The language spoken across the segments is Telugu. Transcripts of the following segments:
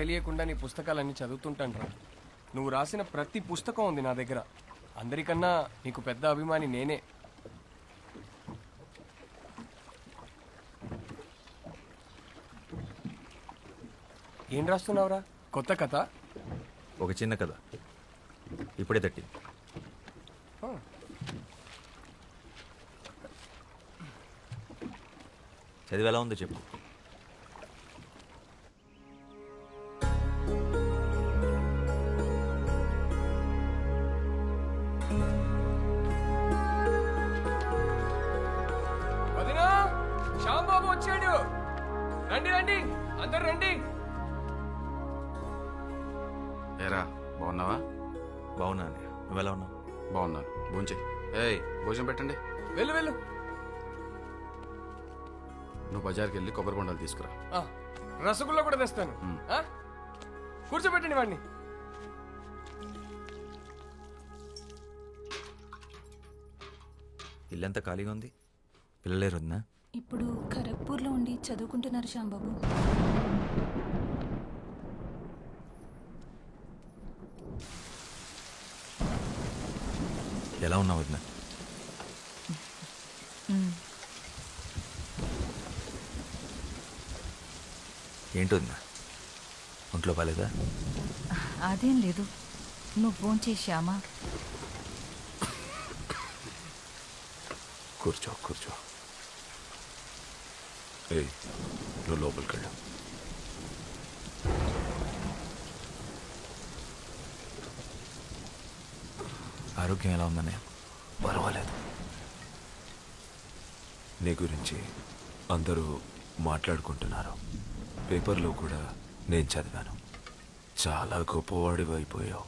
తెలియకుండా నీ పుస్తకాలన్నీ చదువుతుంటాను రా నువ్వు రాసిన ప్రతి పుస్తకం ఉంది నా దగ్గర అందరికన్నా నీకు పెద్ద అభిమాని నేనే ఏం రాస్తున్నావురా కొత్త కథ ఒక చిన్న కథ ఇప్పుడే తట్టి చదివి ఎలా ఉందో చెప్పు వదినా శ్యాంబాబు వచ్చాడు రండి రండి అందరు రండి ఏరా బాగున్నావా బాగున్నా అన్నయ్య నువ్వు ఎలా ఉన్నావు బాగున్నాను భోంచే ఏయ్ భోజనం పెట్టండి వెళ్ళు వెళ్ళు నువ్వు బజార్కి వెళ్ళి కొబ్బరి బొండాలు తీసుకురా ఆ, రసగుల్లా కూడా తెస్తాను ఆ? కూర్చోబెట్టండి వాడిని ఇల్లంతా ఖాళీగా ఉంది పిల్లలేరు వదినా ఇప్పుడు ఖరగ్పూర్లో ఉండి చదువుకుంటున్నారు శ్యాంబాబు ఎలా ఉన్నావు వదినా ఏంటి వదినా ఒంట్లో బాలేదా అదేం లేదు నువ్వు భోంచేశామా కూర్చో కూర్చో ఏయ్ నువ్వు లోపలికి వెళ్ళు ఆరోగ్యం ఎలా ఉందన్నయ్య పర్వాలేదు నీ గురించి అందరూ మాట్లాడుకుంటున్నారు పేపర్లో కూడా నేను చదివాను చాలా గొప్పవాడివి అయిపోయావు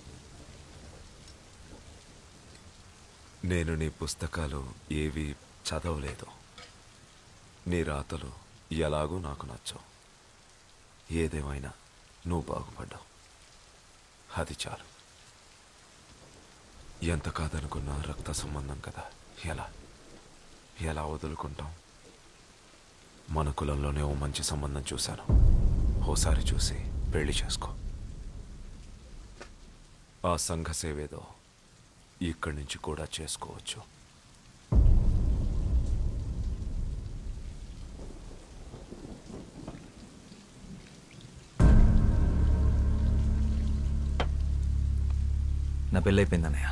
నేను నీ పుస్తకాలు ఏవి చదవలేదు నీ రాతలు ఎలాగో నాకు నచ్చవు ఏదేమైనా నువ్వు బాగుపడ్డావు అది చాలు ఎంత కాదనుకున్నా రక్త సంబంధం కదా ఎలా ఎలా వదులుకుంటాం మన కులంలోనే ఓ మంచి సంబంధం చూశాను ఓసారి చూసి పెళ్లి చేసుకో ఆ సంఘ సేవేదో ఇక్కడి నుంచి కూడా చేసుకోవచ్చు నా పెళ్ళైపోయింది అన్నయ్య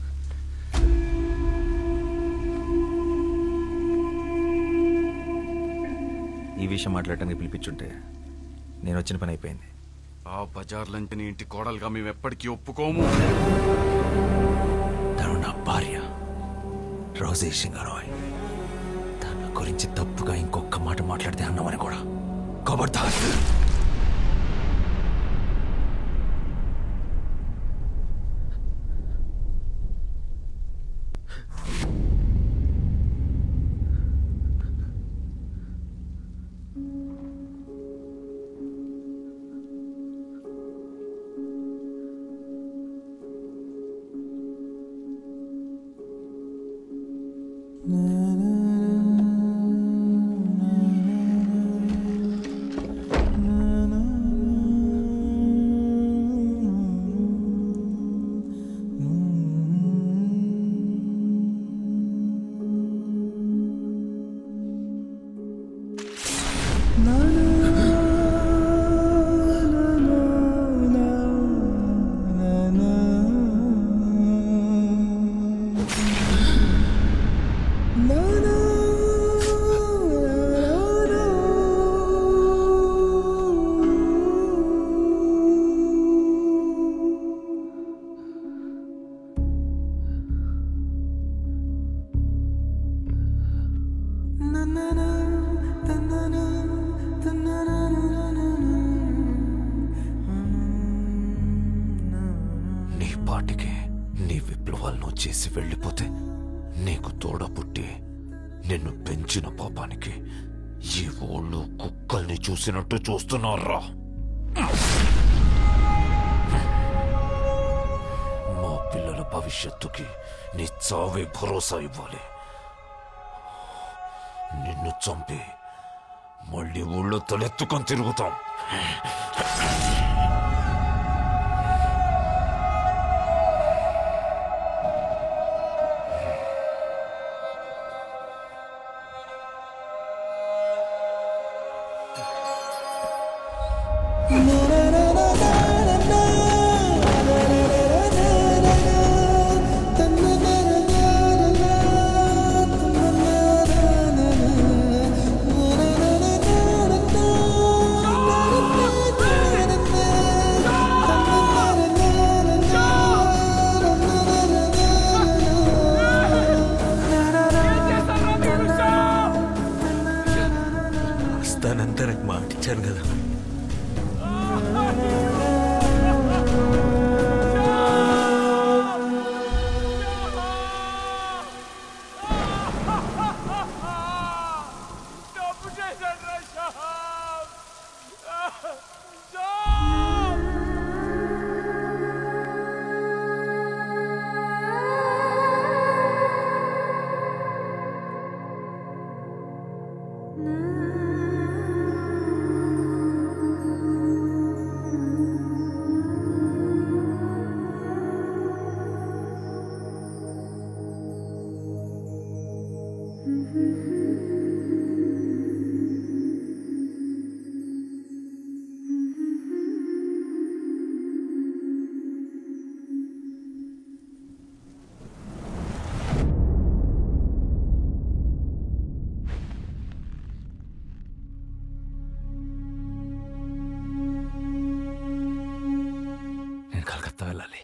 ఈ విషయం మాట్లాడటానికి పిలిపించుంటే నేను వచ్చిన పని అయిపోయింది ఆ బజార్లంటే నీ ఇంటి కోడలుగా మేము ఎప్పటికీ ఒప్పుకోము తను నా భార్య రోజే సింగరాయ్ తన గురించి తప్పుగా ఇంకొక మాట మాట్లాడితే అన్నామని కూడా కబర్దార్ నీ పాటికి నీ విప్లవాలను చేసి వెళ్ళిపోతే నీకు తోడ పుట్టి నిన్ను పెంచిన పాపానికి ఈ ఊళ్ళో కుక్కల్ని చూసినట్టు చూస్తున్నారా మా పిల్లల భవిష్యత్తుకి నీ చావే భరోసా ఇవ్వాలి నిన్ను చంపి మళ్ళీ ఊళ్ళో తలెత్తుకొని తిరుగుతాం వెళ్ళాలి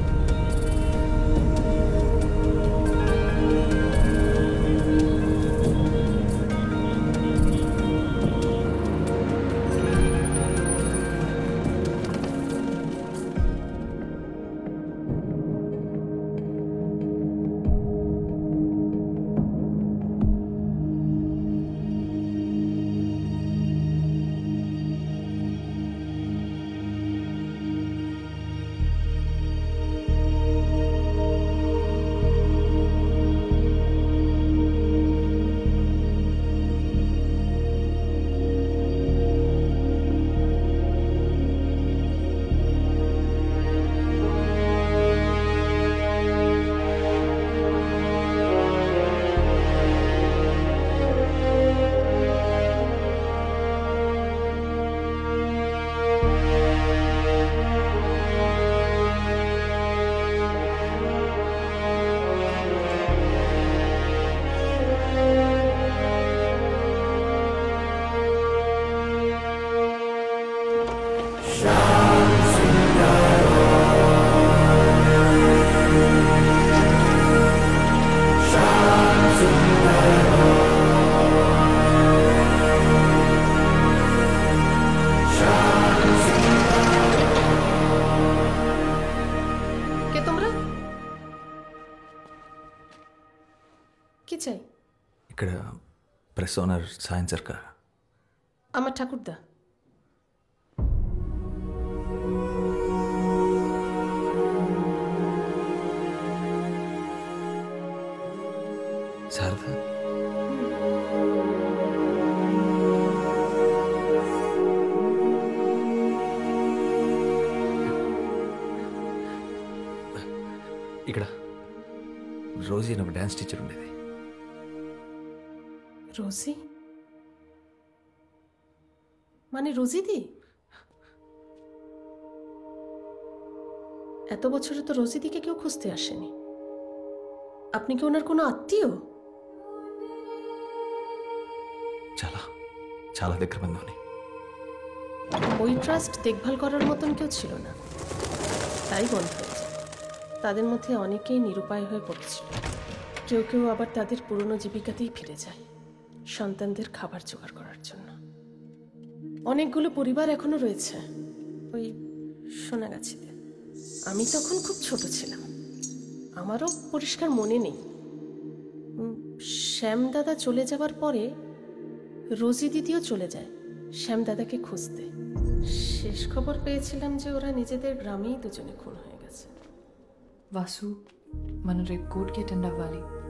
কে তোমরা কি চাই ఇక్కడ ప్రెస్ ఓనర్ సాయం సర్కార్ আমার ঠাকুরদা శారద ఇక్కడ రోజు నాకు డ్యాన్స్ టీచర్ ఉండేది রোজি মানে রোজিদি এত বছরে তো রোজিদিকে কেউ খুঁজতে আসেনি আপনি কি ওনার কোনো আত্মীয় చాలా చాలా దగ్గర బంధువుని ওই ট্রাস্ট দেখভাল করার মতন কেউ ছিল না তাই বন্ধ হয়েছে তাদের মধ্যে অনেকেই নিরুপায় হয়ে পড়েছিল কেউ কেউ আবার তাদের পুরনো জীবিকাতেই ফিরে যায় সন্তানদের খাবার জোগাড় করার জন্য অনেকগুলো পরিবার এখনো রয়েছে ওই সোনাগাছিতে আমি তখন খুব ছোট ছিলাম আমারও পরিষ্কার মনে নেই উম, শ্যাম দাদা চলে যাবার পরে রোজি দিদিও চলে যায় শ্যাম দাদাকে খুঁজতে শেষ খবর পেয়েছিলাম যে ওরা নিজেদের গ্রামেই দুজনে খুন হয়ে গেছে వాసు మనం రేపు కోర్టుకి అటెండ్ అవ్వాలి